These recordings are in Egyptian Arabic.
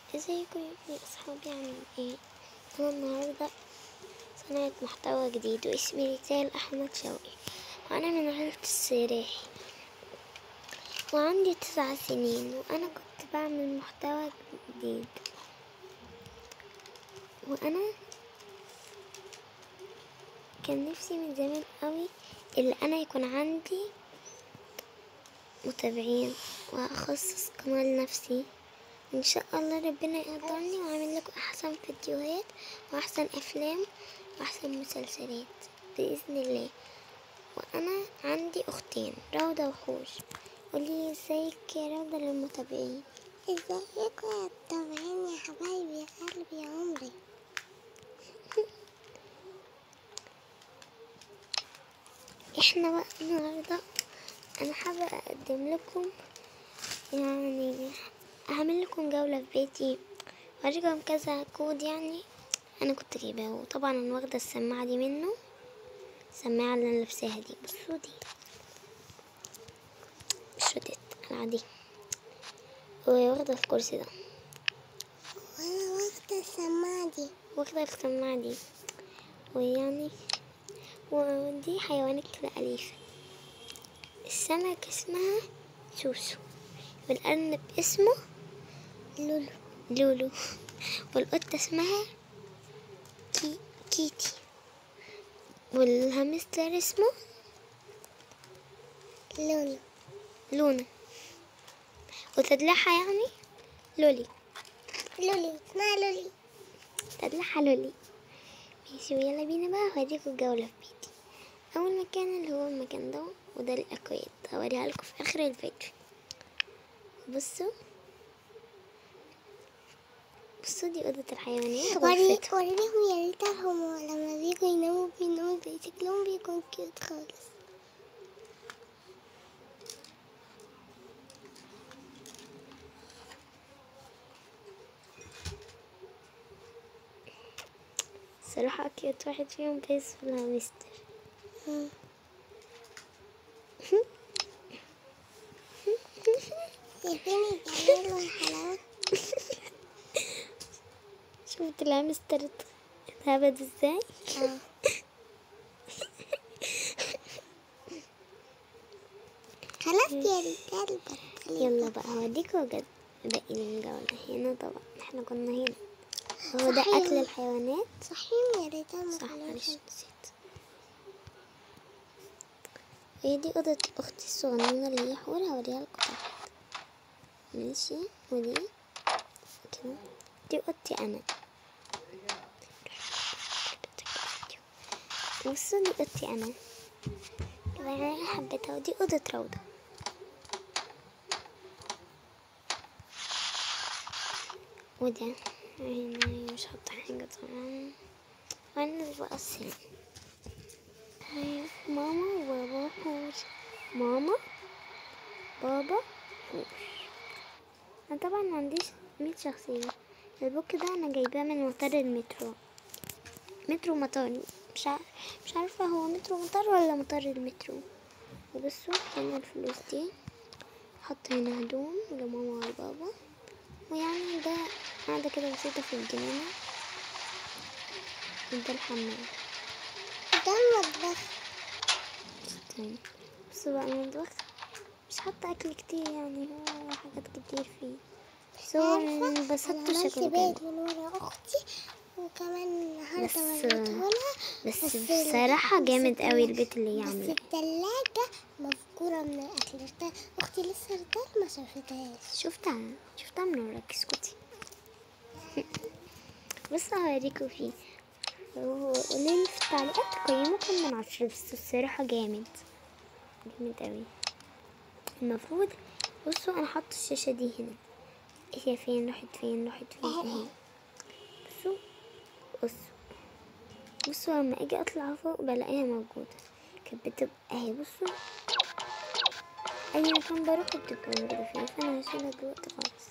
ازيكم يا اصحابي عاملين ايه انا النهارده صنعت محتوى جديد واسمي ريتال احمد شوقي وانا من عيلة السراحي وعندي تسع سنين وانا كنت بعمل محتوى جديد وانا كان نفسي من زمان قوي اللي انا يكون عندي متابعين واخصص قناة لنفسي ان شاء الله ربنا يقدرني واعمل لكم احسن فيديوهات واحسن افلام واحسن مسلسلات باذن الله وانا عندي اختين روضة وحوش قولي ازيك يا روضة للمتابعين ازيكم يا متابعين يا حبايبي يا قلبي يا عمري احنا بقى النهارده انا حابة اقدم لكم يعني هعمل لكم جولة في بيتي وارجعكم كذا كود يعني انا كنت جايباه وطبعا انا واخدة السماعة دي منه السماعة اللي انا لابساها دي بصوا دي مش ردت العادي وواخدة الكرسي ده وانا واخدة السماعة دي واخدة السماعة دي ويعني ودي حيوانات كده أليفة السمك اسمها سوسو والأرنب اسمه لولو لولو والقطة اسمها كي... كيتي والهامستر اسمه لولو لونا وتدلعها يعني لولي لولي اسمها لولي تدلعها لولي ماشي ويلا بينا بقى هوريكم الجولة في بيتي أول مكان اللي هو المكان ده وده الأكواد هوريها لكم في آخر الفيديو بصوا بصوا دي أوضة الحيوانات وري غرفتهم وريهم يا ريت هم لما بيجوا يناموا بيناموا بي- شكلهم بيكون كيوت خالص صراحة أكيد واحد فيهم بيس في الهامستر مم. شايفين الجمال والحلاوة شفت الهامستر اتهبد ازاي اه خلاص يا رجال بطلي يلا بقى هوديكوا بجد باقي الجولة هنا طبعا احنا كنا هنا هو ده صحيح. أكل الحيوانات صحيح يا ريتال ما صح خلاش. معلش نسيت هي دي أوضة أختي الصغنونة اللي هي حور هوريها لكم تحت ماشي ودي كده دي أوضتي أنا بصوا دي أوضتي أنا كده أنا حبيتها ودي أوضة روضة وده هنا مش حاطة حاجة طبعا وأنا بقى السلم هاي ماما وبابا حوش ماما بابا حوش أنا طبعا ما عنديش مية شخصية البوك ده أنا جايباه من مطار المترو مترو مطار مش عارف مش عارفة هو مترو مطار ولا مطار المترو وبصوا هنا الفلوس دي حط هنا هدوم لماما والبابا ويعني ده قاعدة كده بسيطة في الجنينة وده الحمام ده المطبخ تاني بصوا بقى المطبخ مش حاطة أكل كتير يعني هو حاجات كتير فيه بس هو عارفة أنا انبسطت عملت شكله بيت حلو من ورا أختي وكمان النهاردة بس- وريته لها بس بس بصراحة ال- جامد بس قوي ال- البيت اللي هي بس عاملاه التلاجة مفجورة من الأكل الت- أختي لسه رجال ما شافتهاش شفتها شفتها من وراك اسكتي بس هوريكوا فيه قوليلي في التعليقات تقييمه كام من عشرة بس الصراحة جامد جامد قوي المفروض بصوا انا حاطه الشاشة دي هنا هي فين راحت فين راحت فين اهي بصوا بصوا بصوا لما اجي اطلع فوق بلاقيها موجودة كانت بتبقى اهي بصوا اي مكان بروح بتبقى موجودة فيه فانا هشيلها دلوقتي خالص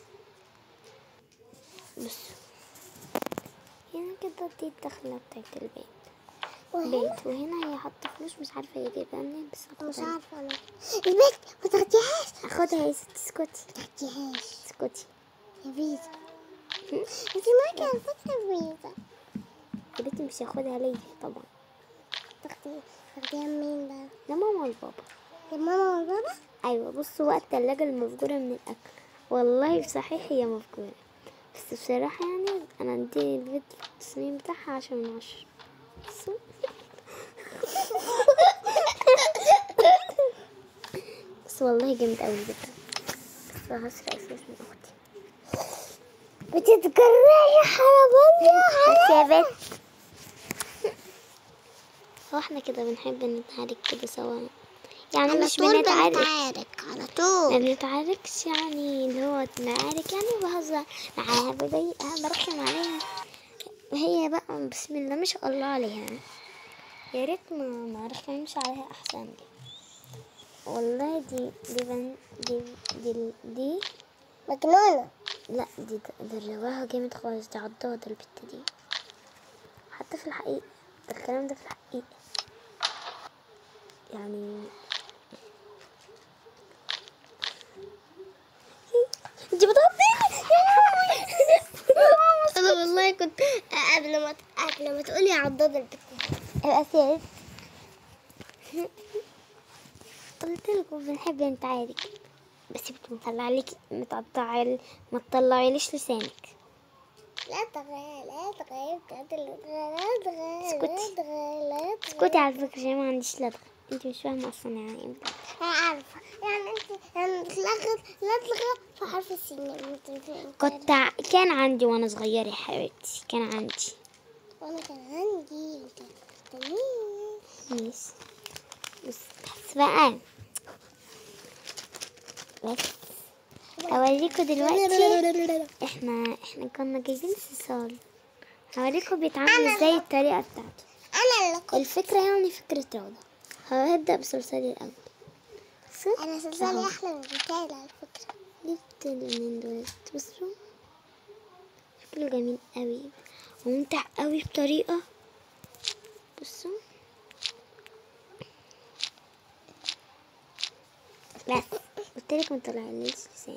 بصوا هنا كده دي الدخلة بتاعت البيت وهنا بيت وهنا هي حاطة فلوس مش عارفة هي جايبها منين بس مش هاخدها عارفة أنا البيت ما تاخديهاش هاخدها يا ستي اسكتي ما تاخديهاش اسكتي يا بيزا انت معاكي على فكرة فيزا يا بنتي مش هاخدها ليا طبعا تاخدي تاخديها منين بقى؟ ده ماما والبابا يا ماما وبابا؟ ايوه بصوا بقى التلاجة المفجورة من الاكل والله صحيح هي مفجورة بس بصراحة يعني انا عندي الفيديو التصميم بتاعها عشرة من عشرة بصوا. بس والله جامد اوي جدا بس هسرق الفلوس من اختي بتتكرري يا حرامية بس يا بنت هو احنا كده بنحب نتعارك كده سوا يعني على مش طول بنتعارك بنتعارك على ما طول بنتعاركش يعني اللي هو نعارك يعني بهزر معاها بضايقها برخم عليها وهي بقى بسم الله ما شاء الله عليها يا ريت ما ما رخمش عليها احسن لي والله دي دي بن دي دي, دي مجنونة لا دي دربها جامد خالص دي عضاضة البت دي حتى في الحقيقة ده الكلام ده في الحقيقة يعني انت بتغطيني يا لهوي انا والله كنت قبل ما قبل ما تقولي عضاد البت ابقى سيد قلت لكم بنحب نتعارك بس بتطلع لك متقطع ما تطلعيليش لسانك لا تغير لا تغير لا تغير لا تغير لا اسكتي. تغير لا تغير اسكتي على فكرة عشان ما عنديش لدغة انت مش فاهمة اصلا يعني ايه بجد. انا عارفة يعني انت يعني تلغت لا تلغى في حرف السين كنت ع- كان عندي وانا صغيرة يا حبيبتي كان عندي وانا كان عندي انت تمام ميس بس بس بقى بس اوريكم دلوقتي احنا احنا كنا جايبين صلصال هوريكم بيتعمل ازاي الطريقة بتاعته انا اللي كنت الفكرة يعني فكرة روضة هبدأ بصلصالي الأول بصوا انا سلسلة احلى من بتاعي على فكرة جبت اللونين دول بصوا شكله جميل قوي وممتع قوي بطريقة بصوا بس قلت لك ما طلعليش لسان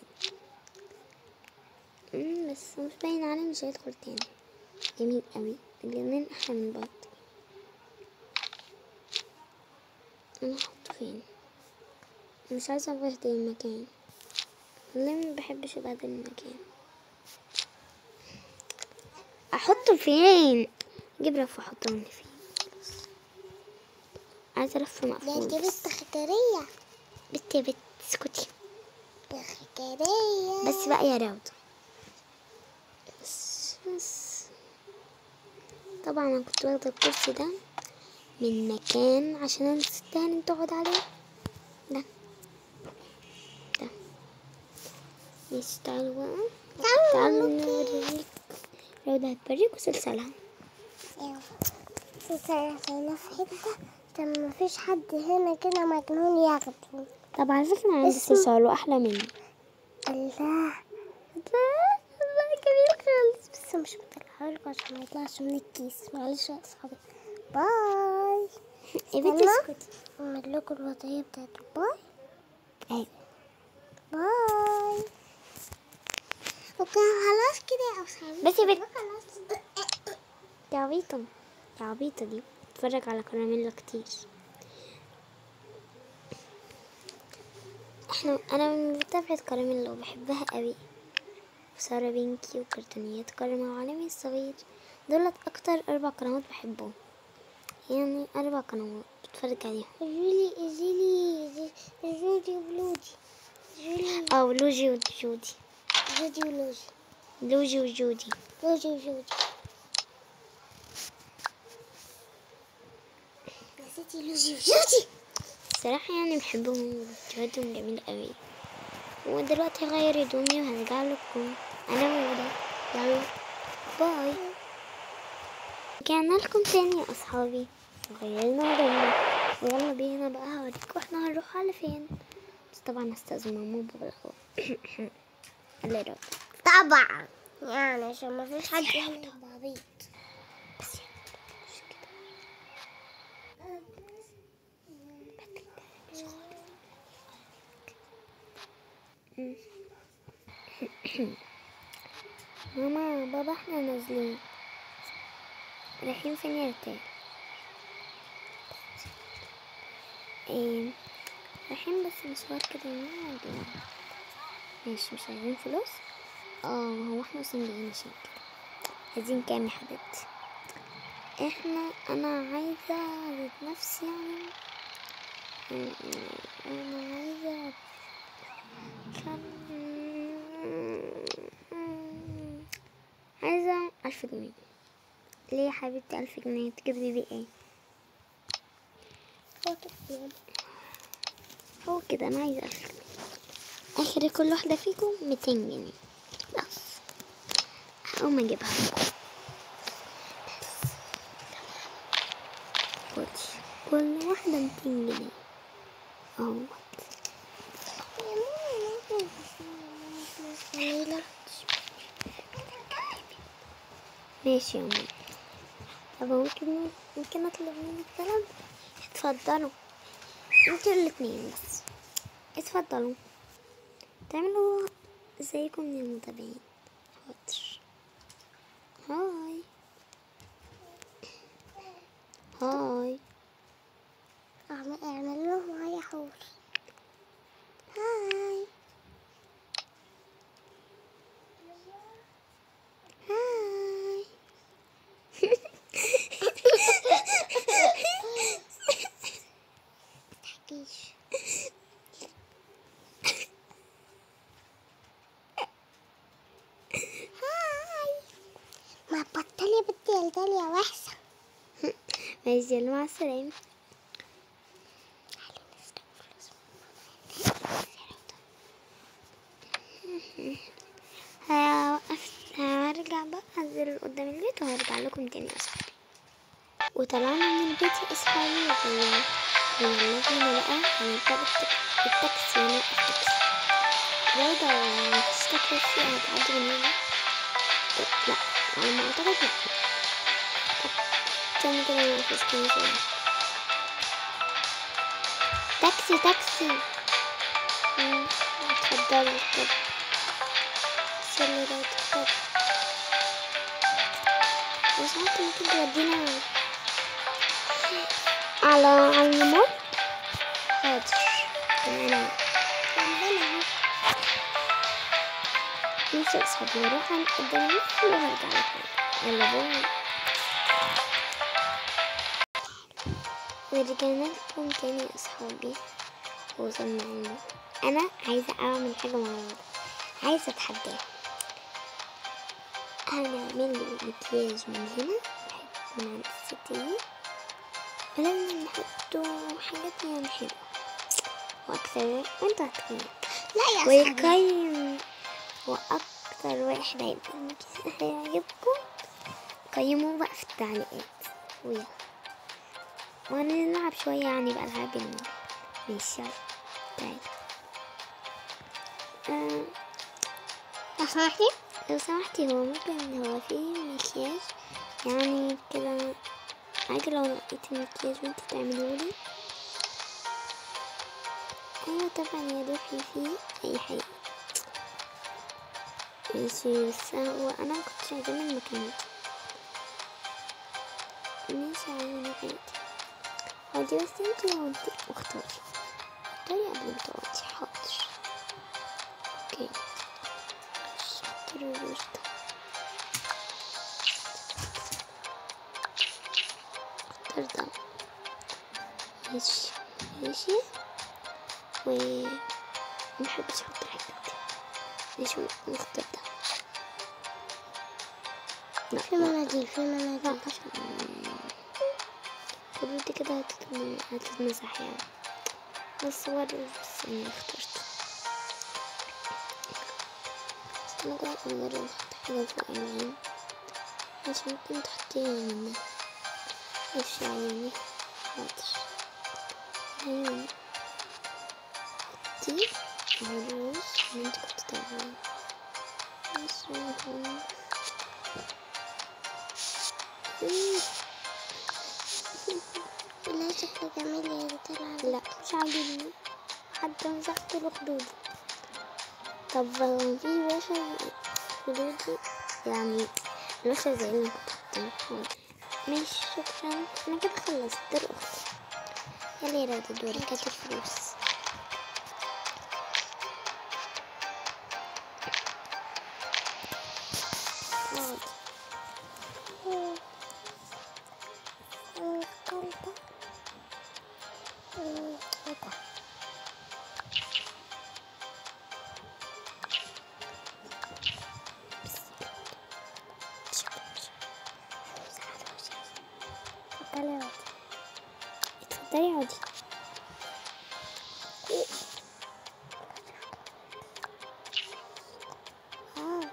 أمم، بس مش باين عليه مش هيدخل تاني جميل قوي اللونين احلى من بعض انا احطه فين مش عايزة ابهدل المكان والله ما بحبش ابهدل المكان احطه فين اجيب رف واحطه هنا فين عايزة رف ده مقفول انت بس. بنت خكرية بت يا بت اسكتي يا خكرية بس بقى يا راود بس بس طبعا انا كنت واخدة الكرسي ده من مكان عشان الستان تقعد عليه ده ده ماشي تعالوا بقى تعالوا نوريك راودة هتوريكوا سلسلها سلسلة هنا في حتة طب مفيش حد هنا كده مجنون ياخده طب على فكرة أنا عندي اسمه- سلسال وأحلى مني الله الله الله جميل خالص بس مش مطلعها لكم عشان ما يطلعش من الكيس معلش يا اصحابي باي يا بنتي استنى. اسكتي اعمل لكم الوضعية بتاعته باي أيوة باي اوكي خلاص كده يا اصحابي بس يا بنت خلاص يا عبيطة يا عبيطة دي بتتفرج على كراميلا كتير احنا انا من متابعة كراميلا وبحبها قوي وسارة بينكي وكرتونيات كرمة وعالمي الصغير دولت اكتر اربع قنوات بحبهم يعني اربع قنوات بتفرج عليهم جولي جولي جولي ولودي جولي او لوجي وجودي جودي ولوجي لوجي وجودي لوجي وجودي نسيتي لوجي وجودي الصراحة يعني بحبهم وفيديوهاتهم جميل قوي ودلوقتي هغير هدومي وهرجع لكم انا وده يلا باي رجعنا لكم تاني يا اصحابي غيرنا هدومنا ويلا بينا بقى هوريكم احنا هنروح على فين بس طبعا هستأذن ماما وبابا الاول اللي رد طبعا يعني عشان ما فيش حد يعمل بعبيط بس مش كده ماما بابا احنا نازلين رايحين فين يا رتال ايه رايحين بس مشوار كده ولا إيه؟ ماشي مش عايزين فلوس اه هو احنا اصلا جايين عشان كده عايزين كام يا حبيبتي احنا انا عايزة ذات نفسي يعني انا عايزة كم عايزة ألف جنيه ليه يا حبيبتي ألف جنيه تجيبي بيه ايه هو كده أنا عايزة ألف جنيه آخر كل واحدة فيكم ميتين جنيه بس هقوم أجيبها خدي كل واحدة ميتين جنيه اهوت ماشي يا ماما طب ممكن ممكن اطلب منك طلب اتفضلوا انتوا الاتنين بس اتفضلوا تعملوا زيكم من المتابعين حاضر هاي هاي اعمل اعمل له معايا حور هاي هاي تحكيش هاي ما بطلي بدي الدنيا يا وحشة ماشي يلا مع السلامة هوقف هرجع بقى انزل قدام البيت وهرجع لكم تاني يا صحابي وطلعنا من البيت يا اصحابي وغير ولما بقى هنركب التك- التاكسي هنوقف تاكسي برضه مفيش تاكسي هتعدي من هنا لا على ما اعتقد لا تاني كده مفيش كام شوية تاكسي تاكسي مم، اتفضلوا اتفضلوا سلي ده اتفضل لو سمحت ممكن تودينا على على الممر حاضر تمام ربنا ماشي يا اصحابي نروح عند قدام البيت وهرجع لكم يلا باي ورجعنا لكم تاني يا اصحابي وصلنا عندنا انا عايزه اعمل حاجه مع بابا عايزه اتحداه هنعمل له مكياج من هنا واحد من عند الست دي ولازم نحطه حاجات يعني حلوه واكتر وانت هتقيم لا يا أصحابي ويقيم واكتر واحد هيبقى المكياج هيعجبكم قيموه بقى في التعليقات ويلا وهنلعب شوية يعني بألعاب الموبايل ماشي يلا تعالي آه، لو سمحتي لو سمحتي هو ممكن هو في مكياج يعني كده عادي لو نقيت المكياج وانت تعملهولي ايوه طبعا يا روحي فيه اي حاجة ماشي بس هو انا مكنتش عايزاه من المكان ده ماشي عايزة عادي عادي بس انتي ودي واختاري اختاري قبل ما تقعدي حاضر اوكي اختاري الروج ده اختار ده ماشي ماشي و محبش احط الحاجات دي ماشي نختار ده لا في مناديل في لا مناديل عشان خدودي كده هتتم- هتتمسح يعني بس هو الروج بس اللي اخترته بس انا كده نجرب نحط حاجة فوق العين عشان ممكن تحطيها منها ماشي عيوني حاضر عيوني حطي الروج اللي انت كنت تعمليه بس وهو- مم. لا شكله جميل يا ريت العب لا مش عاجبني حتى مسحت له خدودي طب في باشا خدودي يعني الوشة زي اللي كنت حاطة ماشي شكرا انا كده خلصت دور اختي يلا يا رادة دورك هاتي الفلوس اقعدي. مم. مم، تالتة. مم، ايه ده؟ اتفضلي اقعدي. اتفضلي اقعدي اه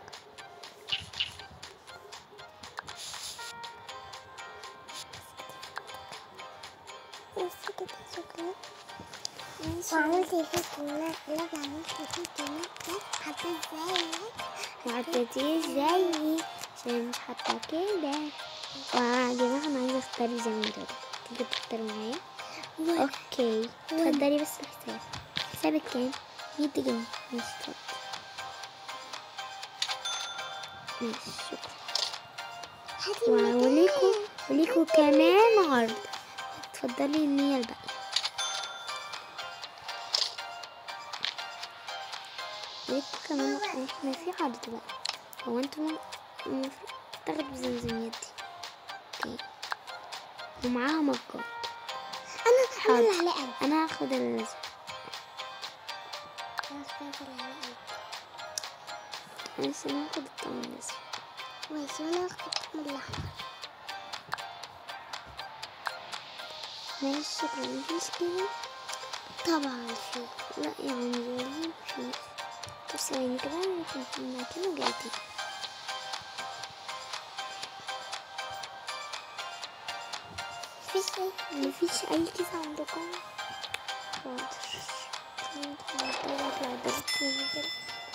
بس كده شكرا وعملت فيك لا لا عملت فيك لا حتى ازاي وعدتي ازاي عشان مش حاطة كده ويا جماعة انا عايزة اختار زي ما رادة تيجي تختار معايا اوكي اتفضلي بس الحساب حسابك كام؟ 100 جنيه ماشي اتفضل ماشي شكرا هاتي وليكوا وليكوا كمان عرض اتفضلي المية الباقية ليكوا كمان احنا في عرض بقى هو انتوا م- المفروض تاخدوا زمزميات دي اوكي ومعاها مجات انا حاضر. انا اللي على انا هاخد ال ماشي انا هاخد الطعم الاسود ماشي وانا اخد من الاحمر ماشي شكرا مفيش كده طبعا في لا يعني جايين في طب ثواني كده ممكن في المكان وجايتي في شيء مفيش أي كيس عندكم حاضر هطلع درجة كيس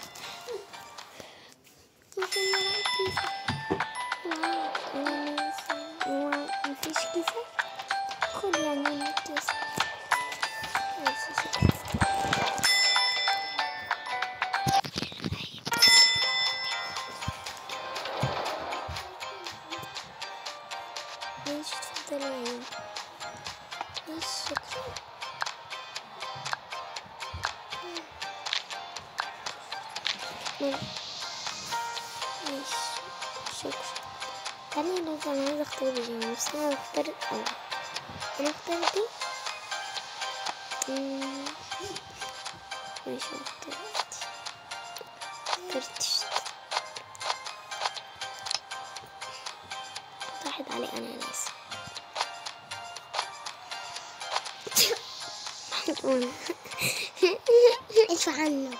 واو مفيش كيسة خد يعني أنا كيس ماشي شكرا ماشي اتفضلي يا عيني ماشي شكرا ماشي شكرا خليني نرجع انا عايزة اختار بيجامة بس انا هختار الاول انا اختار دي مم. ماشي هختار دي اخترت الشتا راحت علي انا يا ناس امشي عنه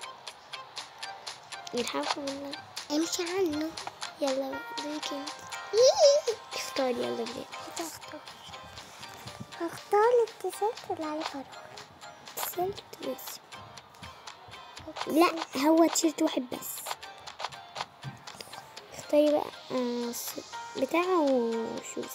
الحمد لله امشي عنه يلا بقى ليك انت اختار يلا بينا تختار هختار التيشيرت اللي عليه فراغ سلت بس لا هو تيشيرت واحد بس اختاري بقى آه س- بتاعه وشوز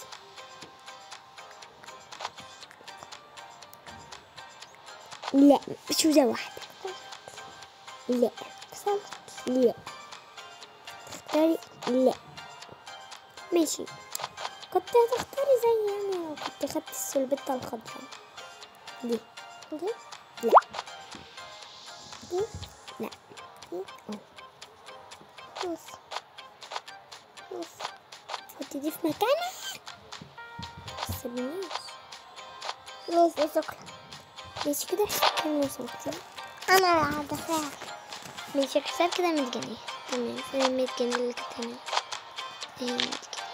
لا شوزة واحدة لا لا اختاري لا ماشي كنت هتختاري زي يعني لو كنت خدت السلبتة الخضراء دي دي لا دي لا دي اه نص نص حطي دي في مكانها متسيبنيش ماشي شكرا ماشي كده حساب كام وصلتي انا هدفعك ماشي الحساب كده 100 جنيه تمام فين ال 100 جنيه اللي كانت هنا اهي 100 جنيه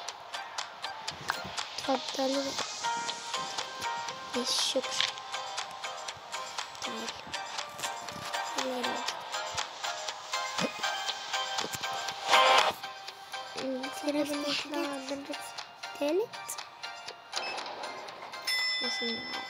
اتفضلي بقى ماشي شكرا تعالي يلا يا راجل كده بنحلى الدرس التالت عشان نعرف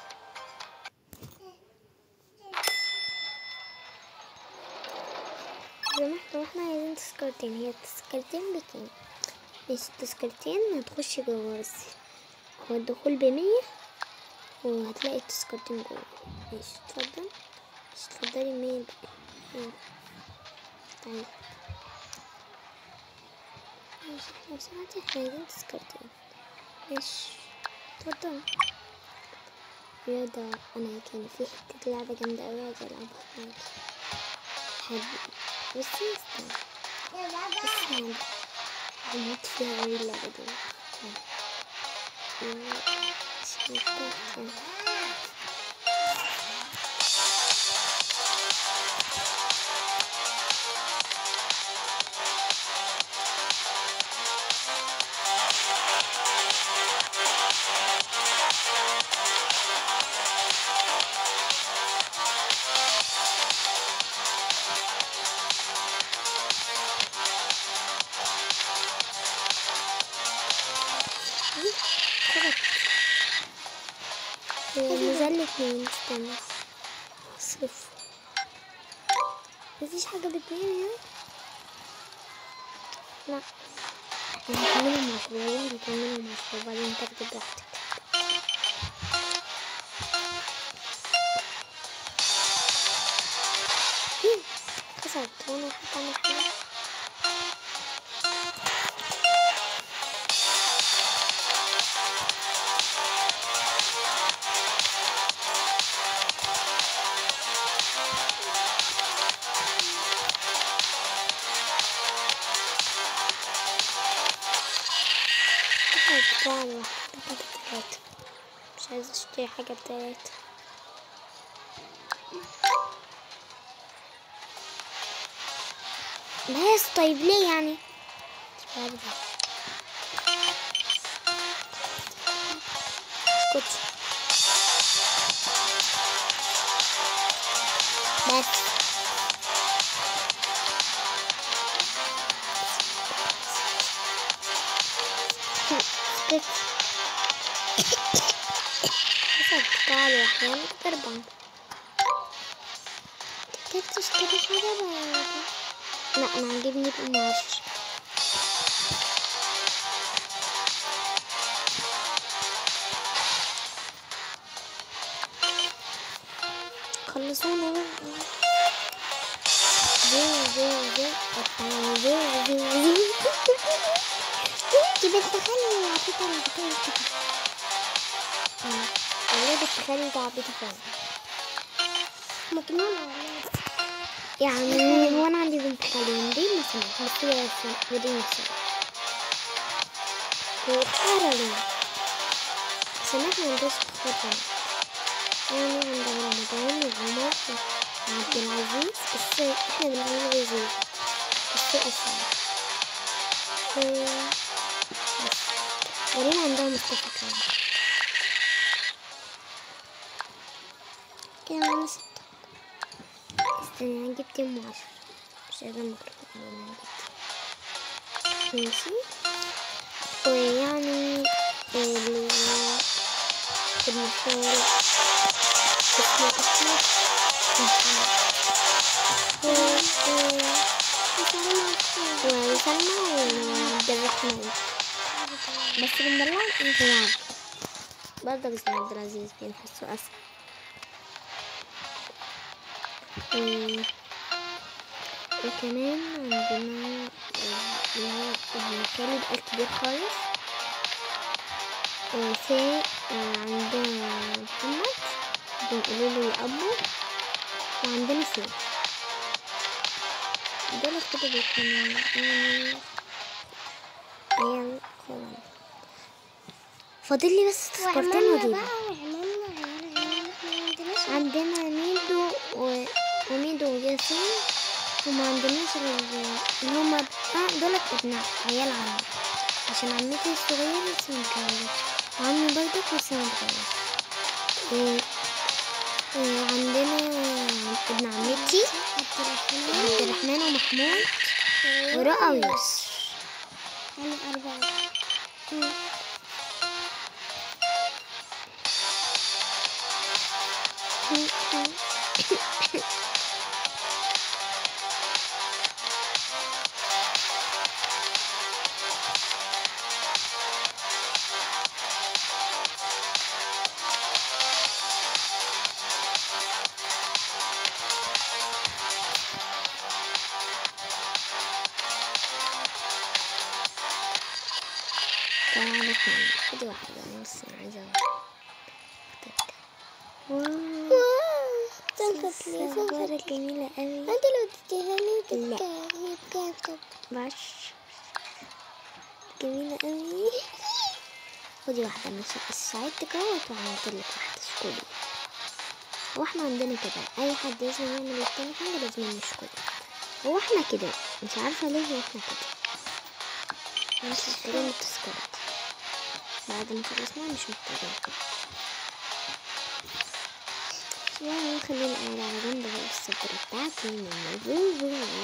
سمحت واحنا عايزين تذكرتين هي التذكرتين بكام مش التذكرتين هتخشي جوه بس هو الدخول بمية وهتلاقي التذكرتين جوه ماشي اتفضل مش اتفضلي المية الباقية يلا. تعالي ماشي احنا بسرعة احنا عايزين تذكرتين ماشي اتفضل رياضة أنا كان في حتة لعبة جامدة أوي عايزة ألعبها معاكي حبيبي بصي استنى استنى بموت فيها أوي اللعبة دي استنى. خبط نزل اتنين استنى صفر مفيش حاجة باتنين هنا لا نكملهم مع شباب نكملهم مع شباب بعدين تاخدي براحتك إيه، كسرت وانا هعمل حاجة بتاع الواحد بتلاتة مش عايزة اشتري حاجة بتلاتة بس طيب ليه يعني مش عارفة. اسكتي بس اسكتي حسب تعالوا احيانا تربان كيف تشتري حاجة بقى لا انا عاجبني بقماش خلصونا بقى زي زي زي الحياة زي زي زي انت بتدخلي عبيطة اللي بتقول كده والله بتدخلي انت عبيطة فعلا مجنونة والله يعني هو انا عندي بنت خالي دي مثلا بس هي بدون مثلا وحارة ليه عشان احنا عندنا اخوات بنات يعني عندنا رمضان وعمر وعبد العزيز بس احنا بنقول وزير بس اسمه و- بس ورينا عندها مصطفى كمان كده انا ست استني انا جبت ام عشرة مش عايزة الميكروفون اللي انا جبت ماشي ويعني اللي هو المثال اسمه أحمد محمد و- و- وسلمى وعبد الرحمن بس بندلع انت نعم برضه اسمه عبد العزيز بينحسوا أسهل و- وكمان عندنا اللي هو ابن خالد الكبير خالص وفي عندنا محمد بنقول له يا أبو وعندنا سيف دول كده بيكونوا يعني عيال خلان فاضل لي بس تذكرتين وعملنا واجيبهم بقى وعملنا عملنا عملنا احنا ما عندناش عندنا ميدو و... وميدو وياسين وما عندناش غير اللي هما بقى دولت ابناء عيال عمي عشان عمتي الصغيرة لسه متجوزة وعمي برضك لسه متجوز و... وعندنا ابن عمتي عبد الرحمن عبد الرحمن ومحمود ورؤى ويوسف عندي أربعة واحدة اتنين خدي واحدة أنا بس عايزة واحدة واو تنقص لي صورة جميلة أوي انت لو تديها لي لا. تبقى هي بكام طب باش جميلة أوي خدي واحدة أنا سا- ساعدتك اهوت وعملت لك واحدة شكولي هو احنا عندنا كده أي حد لازم يعمل التاني حاجة لازم نشكر هو احنا كده مش عارفة ليه هو احنا كده مش محتاجين التذكرات بعد ما خلصنا مش محتاجين يلا خلينا قاعدة على جنب بقى السبورة بتاعتي من البوبو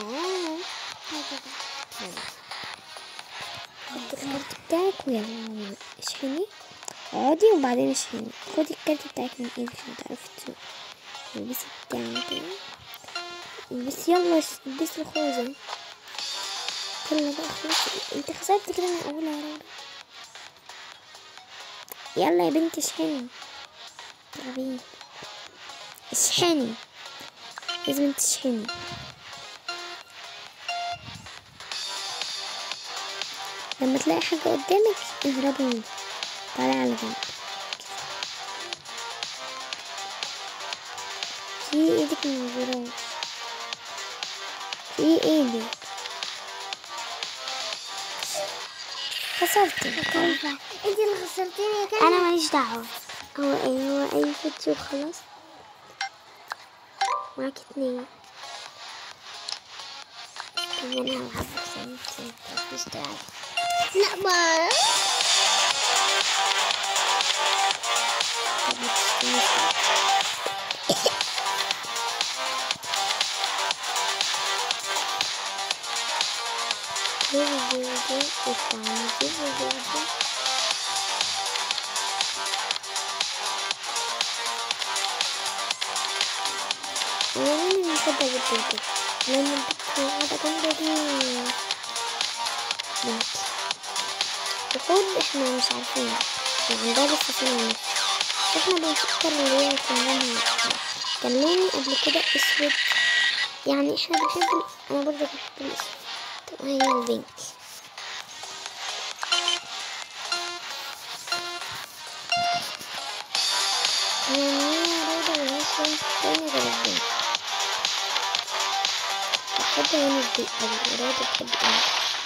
يلا خدي الكارت بتاعك ويلا اشحني اقعدي وبعدين اشحني خدي الكارت بتاعك من ايدك عشان تعرفي تسوقي البسي بتاعك كده البسي يلا ش- البسي الخوذة يلا بقى خلاص انت خسرت كده من اولها يا رورا يلا يا بنتي اشحني يلا بينا اشحني لازم تشحني لما تلاقي حاجة قدامك اهربي منها طالع على جنب في ايدك من الزرار في ايدك خسرت انت اللي خسرتيني يا كلب انا ماليش دعوة هو ايه هو اي فتش وخلاص معاك اتنين طب انا هلعب ثانية مفيش داعي لا ما طب ما تستنيش جيبي جيبي جيبي استنى جيبي جيبي جيبي أنا مين اللي كده جبت كده لأن البنت قاعدة جنبي دي مات وخد احنا مش عارفين وعندها لسه سنة ونص احنا بنفكر اللي هي يكون لونها كان لوني قبل كده اسود يعني احنا بنحب ال- انا برضه بحب الاسود طب هي البينك يعني هي روضة ملهاش لون تاني غير البينك بحب لون البينك أوي روضة بتحب البينك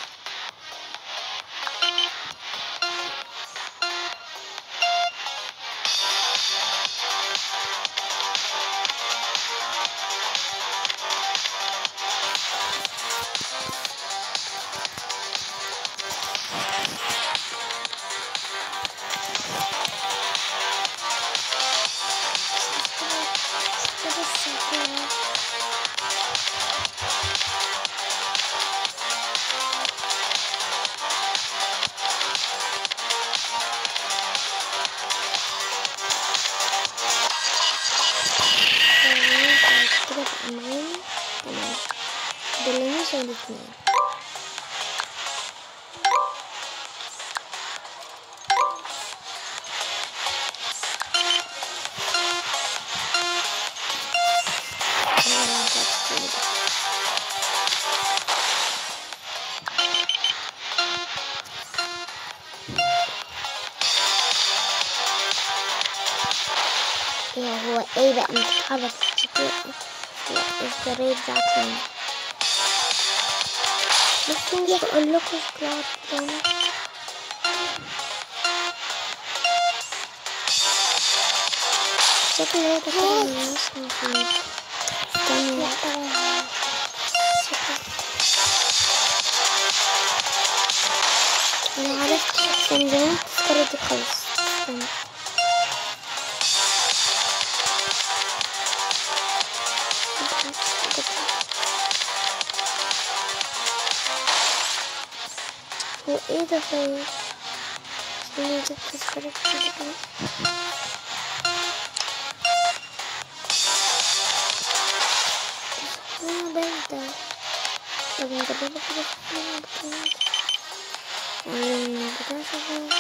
تمام بعد كده بقى معانا تمام دول مش الاتنين يلا نجرب كده. ايه هو ايه بقى متحرك كتير لا الزرار بتاعتي بس نجي اقول لكم شوكولاتة تاني شوكولاتة تاني مش مفيد استني انا عرفت كان زمان تذكرتي خالص استني هو ايه ده طيب استني اجيب تذكرة كده كده انا باردة طب نجربها كده في البتاع البتاع شغال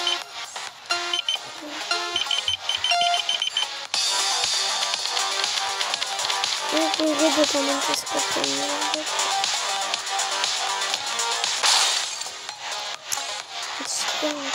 ممكن فيديو كمان تذكرة تشتري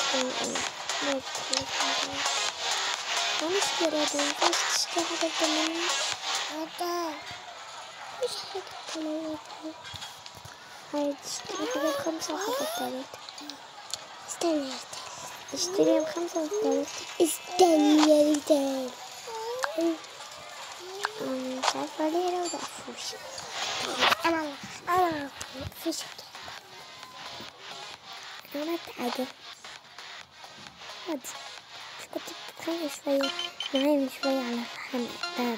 ما نشتري هذا ينفعش تشتري حاجة ثمانية هذا مش حاجة ثمانية هاي تشتري حاجة بخمسة وحاجة بثلاثة استنى يا اشتريها بخمسة وبثلاثة استنى يا ريتال أنا مش عارفة ليه لو بقفوش انا انا في شكل أنا تعادل عادي مش كنت بتتخانق شوية معايا من شوية على الرحم الباب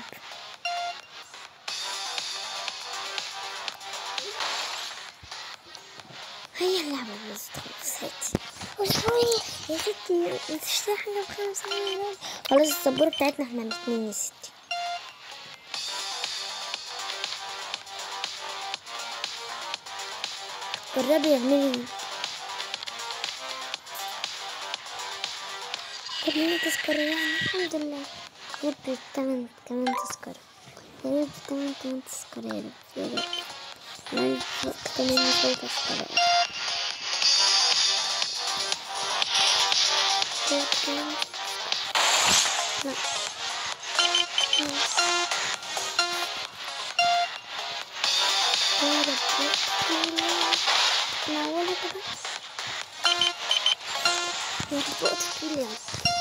هي اللعبة باظت خلاص هاتي وشوية يا ستي انت تشتري حاجة بخمسة مليون خلاص السبورة بتاعتنا احنا الاتنين يا ستي جربي اعملي كلنا تذكرة يعني الحمد لله يا رب تمن كمان تذكرة يا رب تمن كمان تذكرة يا رب يا رب يا رب كمان شوية تذكرة يا رب كمان لا خلاص. يا رب لا ولا كده يا رب وقت طويل يعني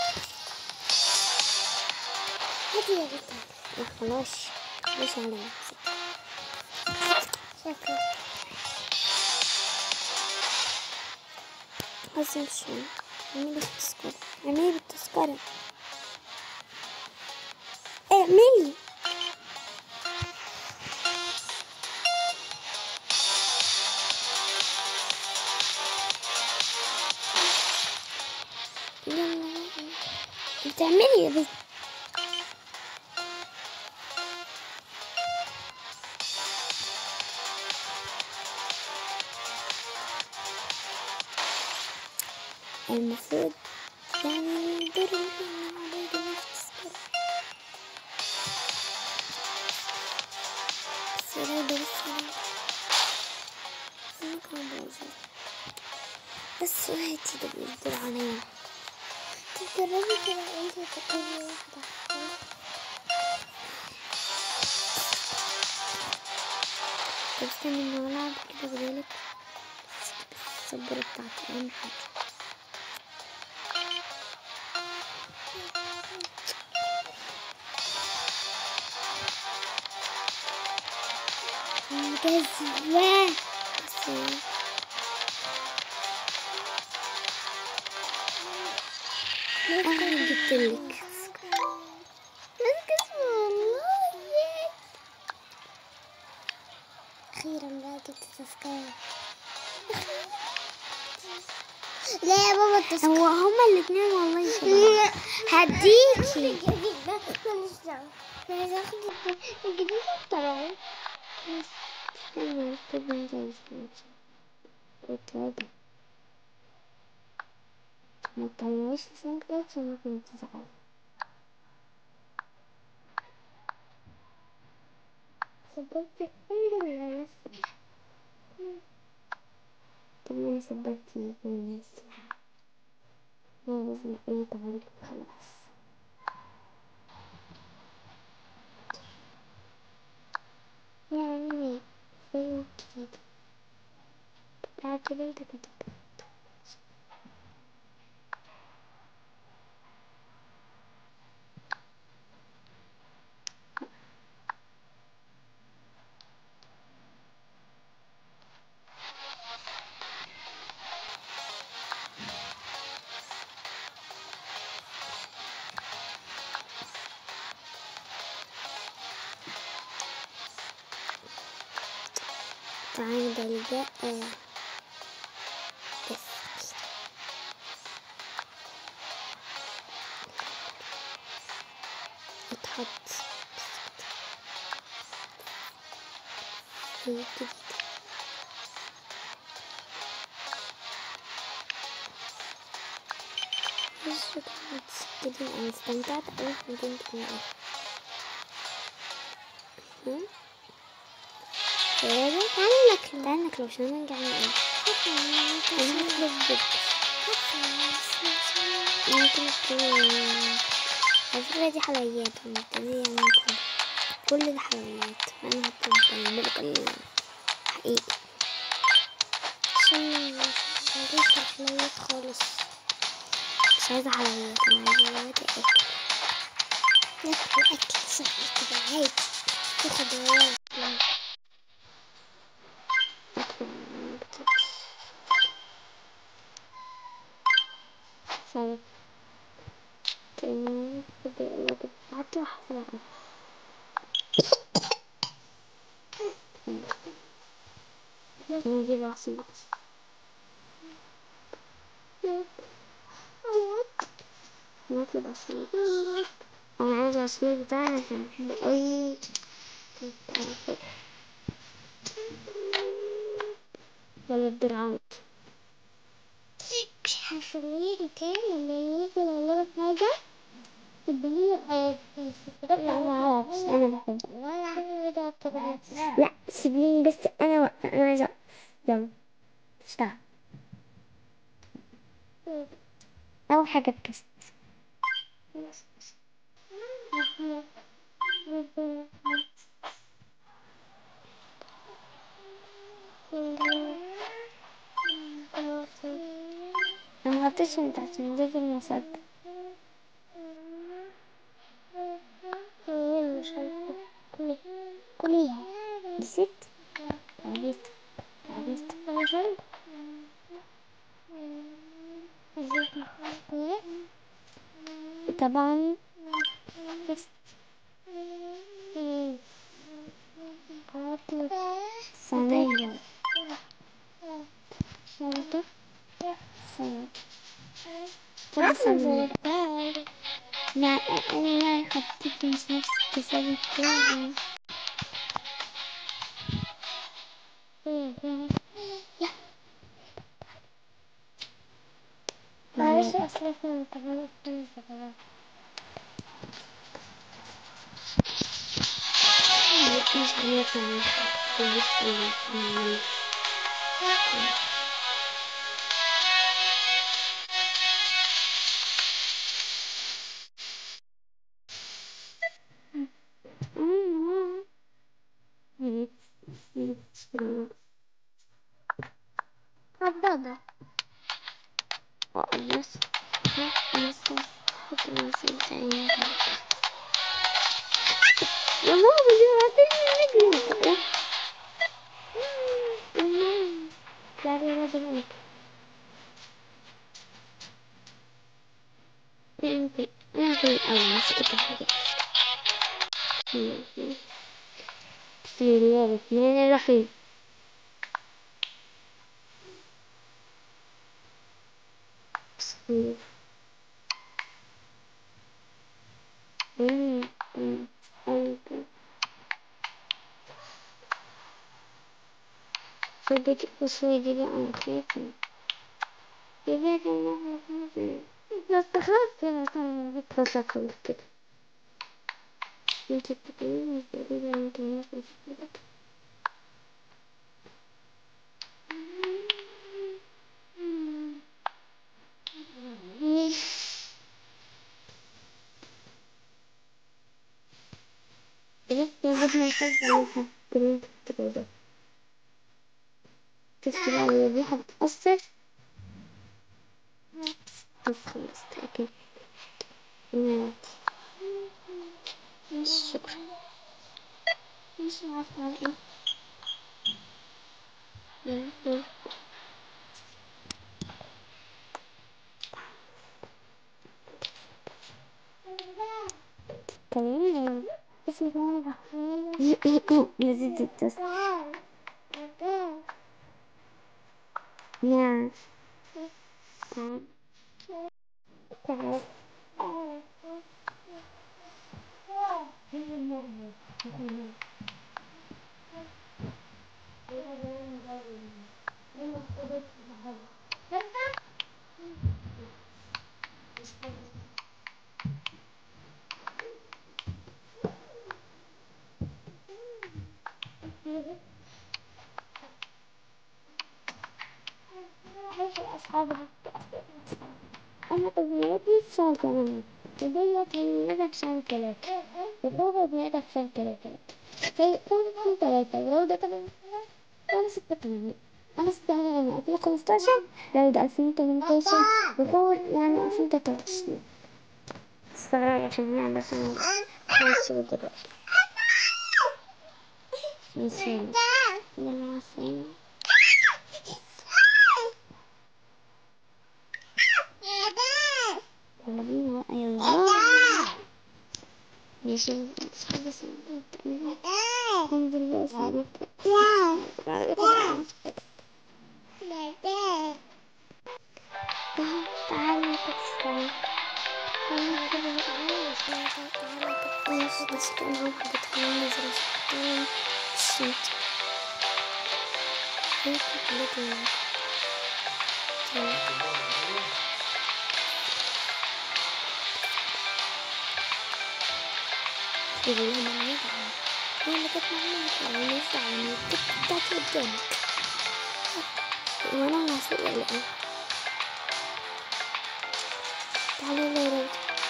هذه يا ريتال لا خلاص مش على نفسك شكرا لازم شوي اعملي بالتذكرة اعملي بالتذكرة اعملي يلا بتعملي يا بنت المفروض يعني دور المهم على جميع التذكرة السلام بالسلام أنا كمان بوظف بس هاتي ده بيصدر عليا تجربي كده انت تقولي واحدة طب استني ما ألعب كده بقولك السبورة بتاعتي أهم حاجة جزوة بس أنا جبتلك أخيرا بقى جبت تذكرة لا يا بابا التذكرة هو هما الاتنين والله شبه هديكي ماليش دعوة أنا عايزة آخد الجديد بتاعي استنى اكتب انت وتلاقي ما تطلعيش لسانك ده عشان ممكن تزعل سببت الحمد لله بس طب ما سببت الناس ما لازم ايه تعمل خلاص يا عمي فين كده تعرف انت كده تعالى ده بقى بس اتحط هي كده بس كده انا استمتعت اوي بمدينة الملعب هم؟ تعالى تعالى ناكله تعالى ناكله عشان نرجع نقول انا هطلب برجر ممكن تكون على فكرة دي حلويات مبتدئة ممكن كل الحلويات أنا هطلب الملك الحقيقي عشان ماليش الحلويات خالص مش عايزة حلويات أنا عايزة دلوقتي أكل ناكل أكل صحي كده عادي في خضروات أكل سلام تمام بدي أقولك بعد واحدة نجيب عصير نطلب عصير أنا عايز عصير بتاعي عشان بحب أوي ولا الدرعات عشان يجي كان لما يجي لما حاجة الدنيا أنا بس أنا بحب ولا حاجة كده لا سيبيني بس أنا و... أنا عايزة يلا اشتغل أول حاجة التست أنا مغطيش انت عشان نزيد المصدر مش عارفة كلي كليها نسيت عرفت عرفت طبعا صينية سلطة سلطة كل صينية لا أنا حطيت مش نفس التساوي بتاعي معلش أصل احنا متعرف كل حاجة مش هيطلع كويس عضضة بس بس يا ماما دي عطيني نجم لا لا لا انت انا في الاول مش كده بسم الله الرحمن الرحيم بسم الله أمم، أمم، أمم. فبدي أصلي دي بقى خايفة كده كده لا تخاف كده كده بتفسخ كده انت بتقولي تقريبا انت ما فيش كده ايه يا بدنا نحب كده كده شفتي بقى الريحة بتأثر بس خلاص تأكل مش شكرا مش عارفة ايه مم. كمان بسم الله الرحمن الرحيم يزيد التص نعم تعال في أصحابها أنا أبنيتي شهر ثمانية وبيا تلميذك شهر ثلاثة وبابا بنيتك شهر ثلاثة فيكون ثلاثة ولو كمان أنا ستة ثمانية أنا ستة ثمانية ألفين خمستاشر لو ألفين تمنتاشر بقول يعني ألفين تلاتة وعشرين استغرب عشان يعني بس أنا خمس شهور دلوقتي ماشي يلا مع السلامة يلا بينا بقى يلا ماشي أصحابي سنة الحمد لله سنة تعالى نكسر ماشي بس أنا واحدة كمان نزل شفتين الشنطة هيك بلدي يقول لهم أنا مدعم هي اللي كانت معايا أنا مش دعوة التك بتاعتي قدامك وأنا اللي هسوق ولا إيه تعالوا لي رد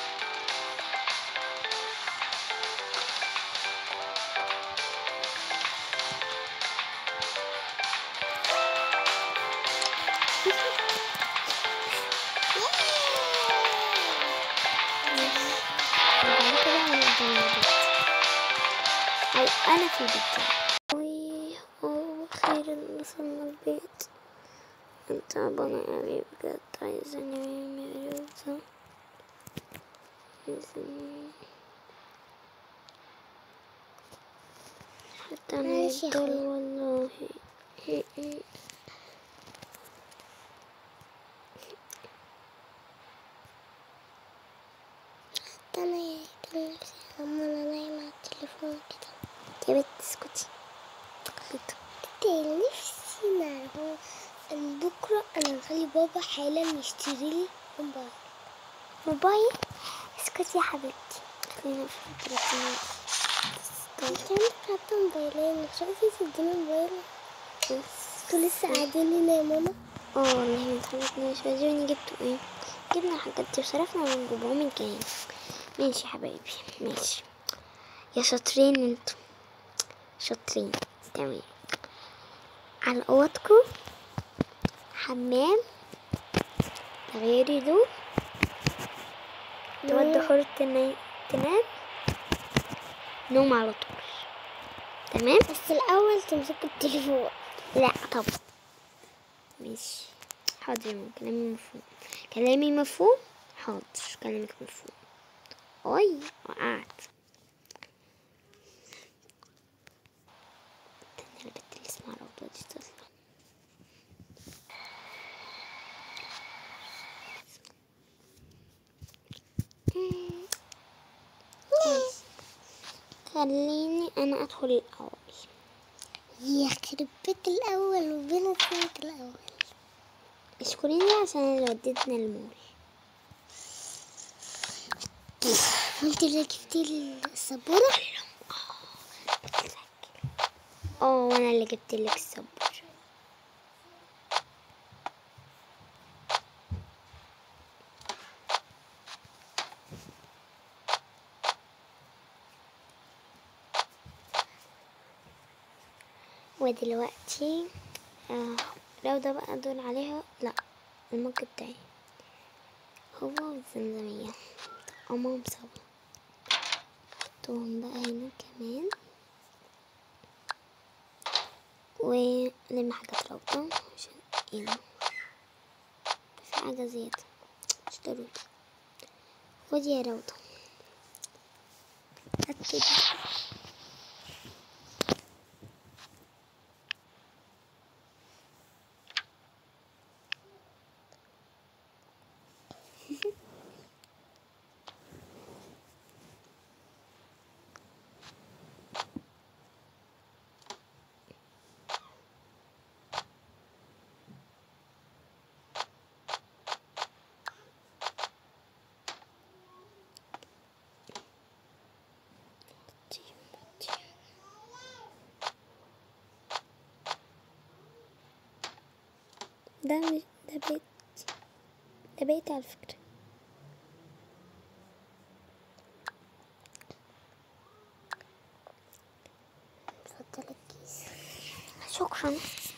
أو أنا في البيت وي أخيرا وصلنا البيت أنت تعبانة أوي بجد عايزة أنام يا روزة عايزة أنام حتى أنا ماشي يا يفضل أخويا. والله انا يا نفسي لما انا نايمة على التليفون كده يا بنت اسكتي كنت نفسي نعرف ان بكرة انا هخلي بابا حالا يشتري لي موبايل موبايل اسكتي يا حبيبتي خلينا في التليفون انت عندك حتى موبايلين مش عارفة تديني موبايل انتوا لسه قاعدين هنا يا ماما اه والله ما اتحركناش وروني جبتوا ايه جبنا الحاجات دي وصرفنا من ربعمية جنيه ماشي يا حبايبي ماشي يا شاطرين انتوا شاطرين تمام على اوضتكم حمام تغيري دول تودي حورة تنا- تنام نوم على طول تمام بس الاول تمسك التليفون لا طب ماشي حاضر يا ماما كلامي مفهوم كلامي مفهوم حاضر كلامك مفهوم اي وقعت استنى البت اللي اسمها روضة دي تطلع خليني انا ادخل الاول يخرب بيت الاول وبين البيت الاول اشكريني عشان اللي وديتنا المول انت اللي جبتي لي السبورة اه وانا اللي جبت لك الصبر ودلوقتي آه روضة بقى دول عليها لا المج بتاعي هو والزمزمية طقمهم سوا حطهم بقى هنا كمان ولم حاجات روضة عشان ايه في حاجة زيادة اشتروا خدي يا روضة هات كده ده مش ده ده بيت ده بيت على فكرة اتفضل الكيس شكرا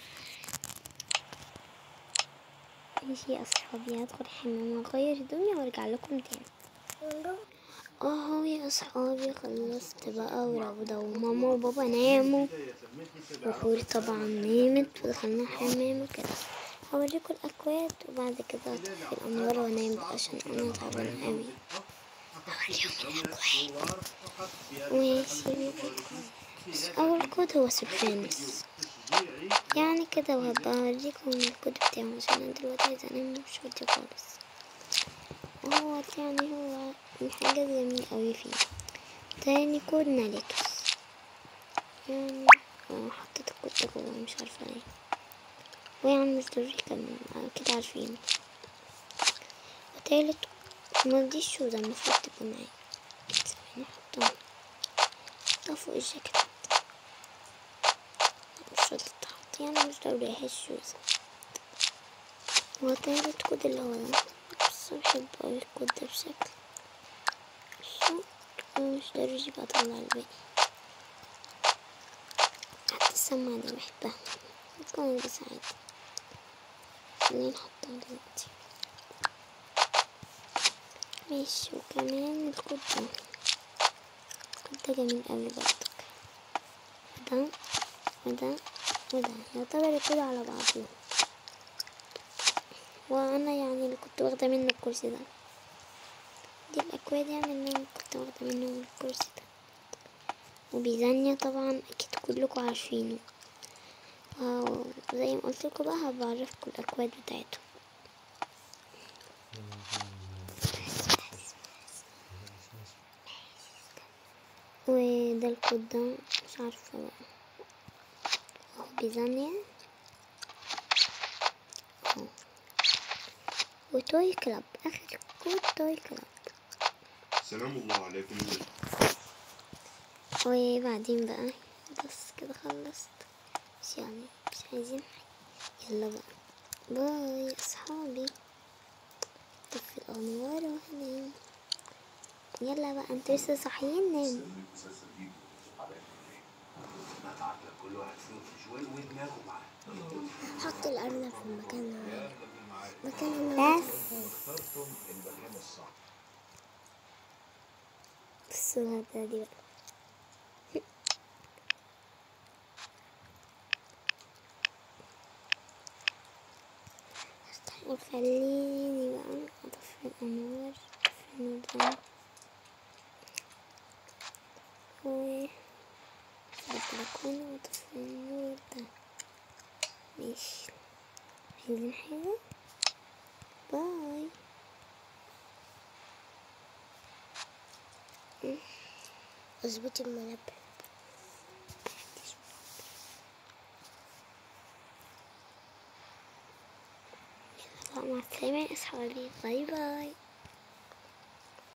ماشي يا اصحابي هدخل الحمام واغير هدومي وارجع لكم تاني اهو يا اصحابي خلصت بقى وروضة وماما وبابا ناموا وحوري طبعا نامت ودخلنا الحمام وكده هوريكم الاكواد وبعد كده هطفي الانوار وانام بقى عشان انا تعبانة قوي هوريهم الاكواد ماشي اول كود هو سبحانس يعني كده وهبقى اوريكم الكود بتاعه عشان انا دلوقتي عايزة انام مش فاضية خالص وهو يعني هو الحاجة جميلة اوي فيه تاني كود نالكس يعني اه حطيت الكود ده جوه مش عارفة ليه ويعني مش ضروري كمان كده عارفين وتالت مرديش شو ده المفروض تبقى معايا ثواني احطها احطها فوق الجاكيت مش راضي تحط يعني مش ضروري احس شوز وتالت كود اللي هو ده بس بحب اوي الكود ده بشكل شو مش ضروري بقى اطلع الباقي حتى السماعة دي بحبها ممكن بس عادي خلينا نحطها دلوقتي ماشي وكمان الكود ده الكود ده جميل اوي برضك وده وده وده يعتبر الكود على بعضه وانا يعني اللي كنت واخدة منه الكرسي ده دي الاكواد يعني اللي انا كنت واخدة منه الكرسي ده وبيزانيا طبعا اكيد كلكم عارفينه واو زي ما قلت لكم بقى هبعرفكم الاكواد بتاعته وده الكود ده مش عارفة بقى اهو بيزانيا اهو وتوي كلاب اخر كود توي كلاب سلام الله عليكم وبعدين بقى بس كده خلصت مش يعني مش عايزين حاجة يلا بقى باي يا اصحابي طفي الانوار وهنام يلا بقى انتوا لسه صاحيين ناموا حط الأرنب في المكان مكان اللي بس بصوا هذا دي بقى وخليني بقى اطفي الانوار اطفي النور ده و في البلكونة واطفي النور ده ماشي عايزين حاجة باي اظبطي المنبه مع السلامة يا أصحابي باي باي